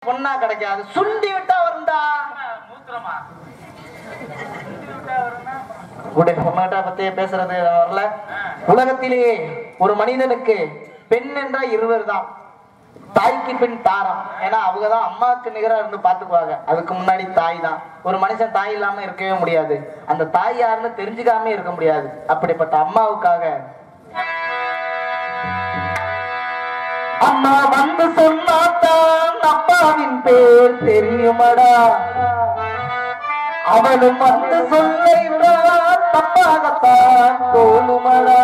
பொண்ணா கிடைக்காது சுண்டி விட்டா வரும்டா மூத்திரமா உடைய பொண்ணாட்டா பத்தியே பேசுறது வரல உலகத்திலே ஒரு மனிதனுக்கு பெண் என்ற இருவர் தான் தாய்க்கு பின் தாரம் ஏன்னா அவங்க தான் அம்மாவுக்கு நிகரா இருந்து பாத்துக்குவாங்க அதுக்கு முன்னாடி தாய் தான் ஒரு மனுஷன் தாய் இல்லாம இருக்கவே முடியாது அந்த தாய் யாருன்னு தெரிஞ்சுக்காம இருக்க முடியாது அப்படிப்பட்ட அம்மாவுக்காக அம்மா வந்து சொன்னாத்தான் அப்பாவின் பேர் தெரியுமடா அவனும் வந்து சொல்லைத்தான் தப்பாகத்தான் தோணுமடா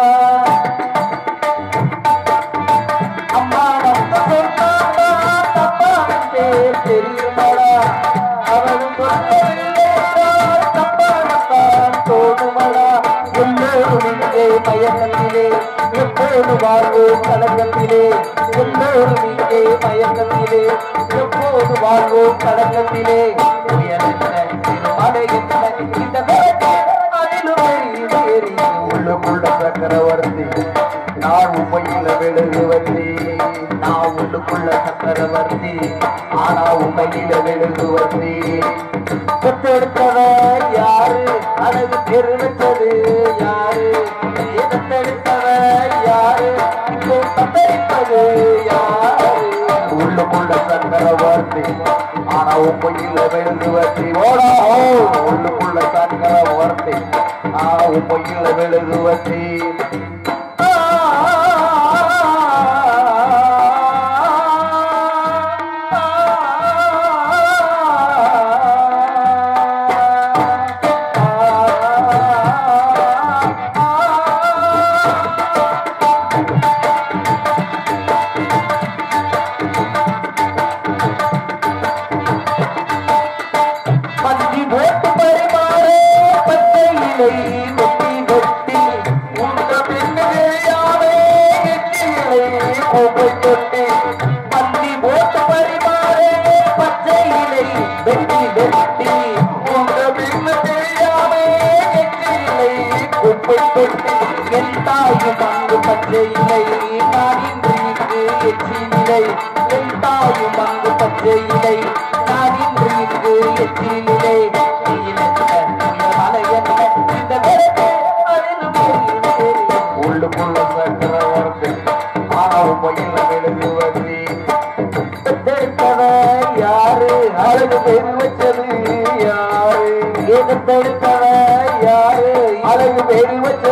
அம்மா வந்து சொன்னாத்தான் தப்பாவின் பேர் தெரியுமடா அவனும் சொல்லைத்தான் தப்பாகத்தான் தோணுமடா எல்லோரும் இங்கே மயக்கத்திலே எப்போது வாழ்வோம் கலக்கத்திலே எல்லோரும் இங்கே மயக்கத்திலே எப்போது வாழ்வோம் கலக்கத்திலே உயர்ந்த திருமலை என்ன இந்த மேற்கு அதிலும் ஏறி உள்ளுக்குள்ள சக்கரவர்த்தி நான் உண்மையில விழுகுவத்தி நான் உள்ளுக்குள்ள சக்கரவர்த்தி ஆனா உண்மையில விழுகுவத்தி பெற்றெடுத்தவன் யாரு அழகு தெரு வச்சது யாரு பெற்றெடுத்தவன் யாரு தத்தரிப்பது யாரு உள்ளுக்குள்ள சக்கரவர்த்தி ஆனா உண்மையில விழுகுவத்தி ஓடா உள்ளுக்குள்ள சக்கரவர்த்தி ஆனா உண்மையில விழுகுவத்தி பந்தி போட்டு பரிமாறு பச்சை இலை வெட்டி வெட்டி உங்க பெண்ணுக்கு யாரே எட்டி இலை கோப்பை தொட்டி பந்தி போட்டு பரிமாறு பச்சை இலை வெட்டி வெட்டி உங்க பெண்ணுக்கு யாரே எட்டி இலை கோப்பை தொட்டி என் தாயும் அங்கு பச்சை இலை நான் இன்று இங்கு எச்சி நிலை என் தாயும் அங்கு பச்சை இலை நான் இன்று இங்கு எச்சி நிலை நீ இணைந்த உயர் மலை என்ன இந்த விளக்கு அதிலும் தெரியும் தெரியும். உள்ளுக்குள்ள சக்கரவர்த்தி ஆனால் பொய்யில விழுகுவதி பெற்றெடுத்தவன் யாரு அழகு பெரு வச்சது யாரு ஏதத்தெடுத்தவன் யாரு அழகு பெரு வச்சது